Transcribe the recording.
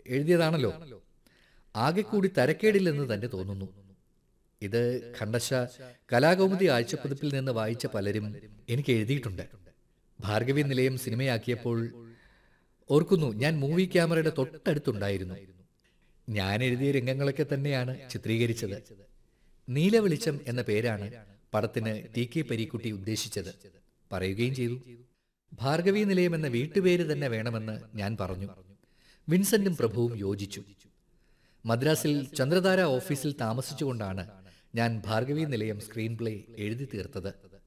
എഴുതിയതാണല്ലോ ആകെ കൂടി തരക്കേടില്ലെന്ന് തന്നെ തോന്നുന്നു ഇത് ഖണ്ഡശ കലാകൗമുദി ആഴ്ചപ്പതിപ്പിൽ നിന്ന് വായിച്ച പലരും എനിക്ക് എഴുതിയിട്ടുണ്ട് ഭാർഗവി നിലയം സിനിമയാക്കിയപ്പോൾ ഓർക്കുന്നു ഞാൻ മൂവി ക്യാമറയുടെ തൊട്ടടുത്തുണ്ടായിരുന്നു ഞാൻ എഴുതിയ രംഗങ്ങളൊക്കെ തന്നെയാണ് ചിത്രീകരിച്ചത് നീലവെളിച്ചം എന്ന പേരാണ് പടത്തിന് ടി കെ പരീക്കുട്ടി ഉദ്ദേശിച്ചത് പറയുകയും ചെയ്തു ഭാർഗവി നിലയം എന്ന വീട്ടുപേര് തന്നെ വേണമെന്ന് ഞാൻ പറഞ്ഞു വിൻസെന്റും പ്രഭുവും യോജിച്ചു മദ്രാസിൽ ചന്ദ്രതാര ഓഫീസിൽ താമസിച്ചുകൊണ്ടാണ് ഞാൻ ഭാർഗവി നിലയം സ്ക്രീൻ പ്ലേ എഴുതി തീർത്തത്